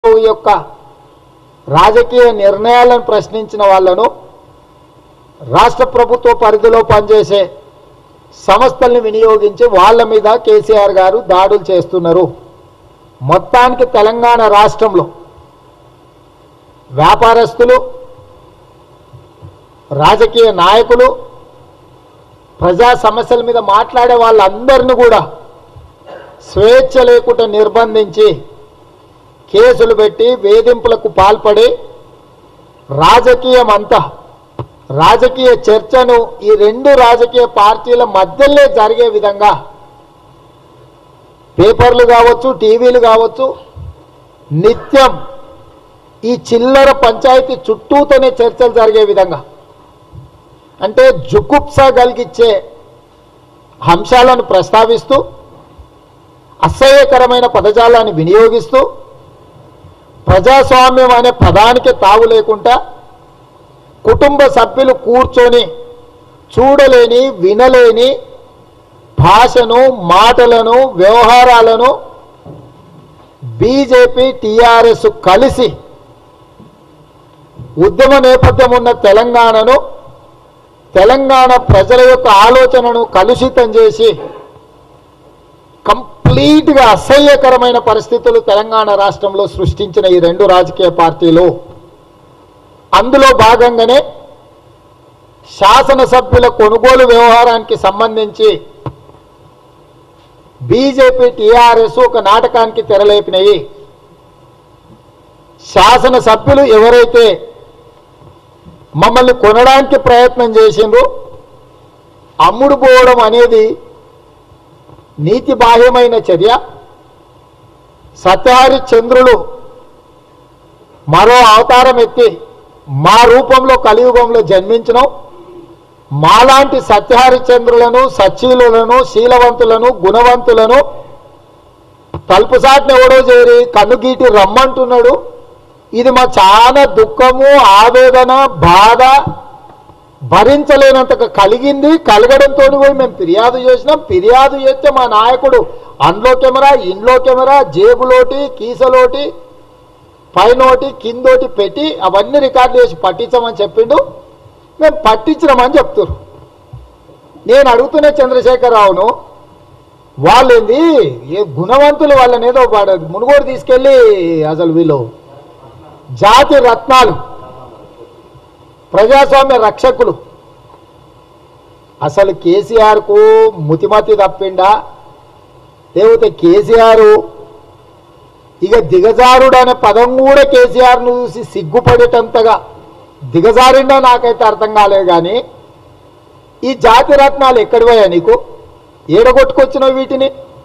యొక్క రాజకీయ నిర్ణయాలను ప్రశ్నించిన వాళ్ళను రాష్ట్ర ప్రభుత్వ పరిధిలో పనిచేసే సంస్థల్ని వినియోగించి వాళ్ళ మీద కేసీఆర్ గారు దాడులు చేస్తున్నారు మొత్తానికి తెలంగాణ రాష్ట్రంలో వ్యాపారస్తులు రాజకీయ నాయకులు ప్రజా సమస్యల మీద మాట్లాడే వాళ్ళందరినీ కూడా స్వేచ్ఛ లేకుండా నిర్బంధించి కేసులు పెట్టి వేధింపులకు పాల్పడి రాజకీయం అంతా రాజకీయ చర్చను ఈ రెండు రాజకీయ పార్టీల మధ్యలో జరిగే విధంగా పేపర్లు కావచ్చు టీవీలు కావచ్చు నిత్యం ఈ చిల్లర పంచాయతీ చుట్టూతోనే చర్చలు జరిగే విధంగా అంటే జుగుప్స కలిగించే అంశాలను ప్రస్తావిస్తూ అసహ్యకరమైన పదజాలాన్ని వినియోగిస్తూ ప్రజాస్వామ్యం అనే పదానికి తావు లేకుండా కుటుంబ సభ్యులు కూర్చొని చూడలేని వినలేని భాషను మాటలను వ్యవహారాలను బీజేపీ టీఆర్ఎస్ కలిసి ఉద్యమ నేపథ్యం ఉన్న తెలంగాణను తెలంగాణ ప్రజల యొక్క ఆలోచనను కలుషితం చేసి కంప్లీట్గా అసహ్యకరమైన పరిస్థితులు తెలంగాణ రాష్ట్రంలో సృష్టించిన ఈ రెండు రాజకీయ పార్టీలు అందులో భాగంగానే శాసనసభ్యుల కొనుగోలు వ్యవహారానికి సంబంధించి బీజేపీ టీఆర్ఎస్ ఒక నాటకానికి తెరలేపినాయి శాసనసభ్యులు ఎవరైతే మమ్మల్ని కొనడానికి ప్రయత్నం చేసిండ్రో అమ్ముడు పోవడం అనేది నీతి బాహ్యమైన చర్య సత్యహరి చంద్రులు మరో అవతారం ఎత్తి మా రూపంలో కలియుగంలో జన్మించడం మాలాంటి సత్యహరిచంద్రులను సచ్చీలులను శీలవంతులను గుణవంతులను తలుపుసాటిని ఎవడో చేరి కన్నుగీటి రమ్మంటున్నాడు ఇది మా చాలా దుఃఖము ఆవేదన బాధ భరించలేనంతగా కలిగింది కలగడంతో పోయి మేము ఫిర్యాదు చేసినాం ఫిర్యాదు చేస్తే మా నాయకుడు అందులో కెమెరా ఇంట్లో కెమెరా జేబులోటి కీసలోటి పైనోటి కిందోటి పెట్టి అవన్నీ రికార్డు చేసి పట్టించమని చెప్పిండు మేము పట్టించినామని చెప్తున్నారు నేను అడుగుతున్న చంద్రశేఖరరావును వాళ్ళేంది ఏ గుణవంతులు వాళ్ళని ఏదో వాడు మునుగోడు తీసుకెళ్ళి అసలు వీళ్ళు జాతి రత్నాలు ప్రజాస్వామ్య రక్షకులు అసలు కేసీఆర్కు ముతిమతి తప్పిండా లేకపోతే కేసీఆర్ ఇక దిగజారుడు అనే పదం కూడా కేసీఆర్ను చూసి సిగ్గుపడేటంతగా దిగజారిండా నాకైతే అర్థం కాలేదు కానీ ఈ జాతి రత్నాలు ఎక్కడి పోయా నీకు ఏడగొట్టుకొచ్చినావు వీటిని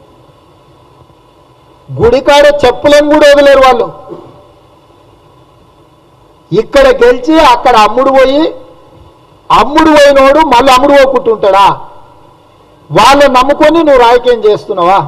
గుడికాడ చెప్పులను కూడా వదిలేరు వాళ్ళు ఇక్కడ గెలిచి అక్కడ అమ్ముడు పోయి అమ్ముడు పోయినోడు మళ్ళీ అమ్ముడు పోకుంటుంటాడా వాళ్ళని నమ్ముకొని నువ్వు రాజకీయం చేస్తున్నావా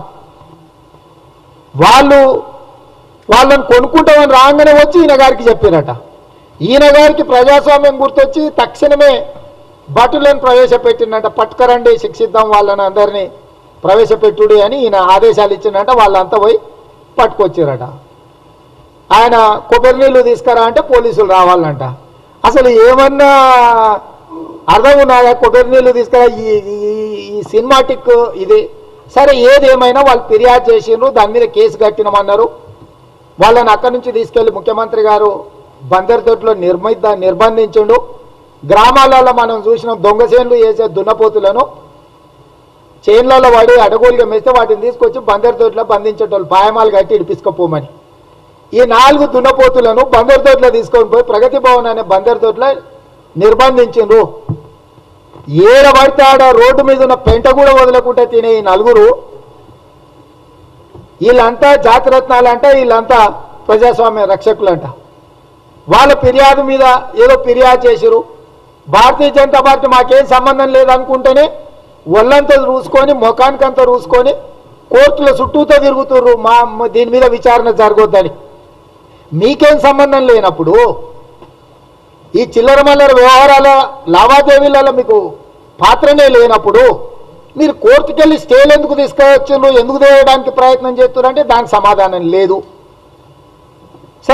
వాళ్ళు వాళ్ళని కొనుక్కుంటామని రాగానే వచ్చి ఈయన గారికి చెప్పారట ఈయన గారికి ప్రజాస్వామ్యం గుర్తొచ్చి తక్షణమే భటులను ప్రవేశపెట్టిందంట పట్టుకరండి శిక్షిద్దాం వాళ్ళని అందరినీ ప్రవేశపెట్టుడి అని ఈయన ఆదేశాలు ఇచ్చిందంట వాళ్ళంతా పోయి పట్టుకొచ్చారట ఆయన కొబ్బరి నీళ్ళు తీసుకురా అంటే పోలీసులు రావాలంట అసలు ఏమన్నా అర్థం ఉన్నదా కొబ్బరి నీళ్ళు తీసుకురా ఈ ఈ- ఈ సినిమాటిక్ ఇది సరే ఏదేమైనా వాళ్ళు ఫిర్యాదు చేసిండ్రు దాని మీద కేసు కట్టినమన్నారు వాళ్ళని అక్కడి నుంచి తీసుకెళ్లి ముఖ్యమంత్రి గారు బందర్ తోటలో నిర్మిద్ద నిర్బంధించిండు గ్రామాలలో మనం చూసిన దొంగ చేన్లు వేసే దున్నపోతులను చేన్లలో పడి అడగోలుగా మేస్తే వాటిని తీసుకొచ్చి బందర్ తోటలో బంధించేటోళ్ళు పాయమాలు కట్టి ఇడిపించుకోపోమని ఈ నాలుగు దున్నపోతులను బందర్ తోటలో తీసుకొని పోయి ప్రగతి భవన్ అనే బందర్ తోటలో నిర్బంధించిండ్రు ఏడ పడితే ఆడ రోడ్డు మీద ఉన్న పెంట కూడా వదలకుండా తినే ఈ నలుగురు వీళ్ళంతా జాతిరత్నాలు అంట వీళ్ళంతా ప్రజాస్వామ్య రక్షకులంట వాళ్ళ ఫిర్యాదు మీద ఏదో ఫిర్యాదు చేసిరు భారతీయ జనతా పార్టీ మాకేం సంబంధం లేదనుకుంటేనే ఒళ్ళంతా రూసుకొని ముఖానికంతా రూసుకొని కోర్టుల చుట్టూతో తిరుగుతుర్రు మా మా- దీని మీద విచారణ జరగొద్దని మీకేం సంబంధం లేనప్పుడు ఈ చిల్లర మల్లర వ్యవహారాల లావాదేవీలలో మీకు పాత్రనే లేనప్పుడు మీరు కోర్టుకెళ్ళి స్టేలు ఎందుకు తీసుకువచ్చిండ్రు ఎందుకు తేయడానికి ప్రయత్నం చేస్తున్నారంటే దానికి సమాధానం లేదు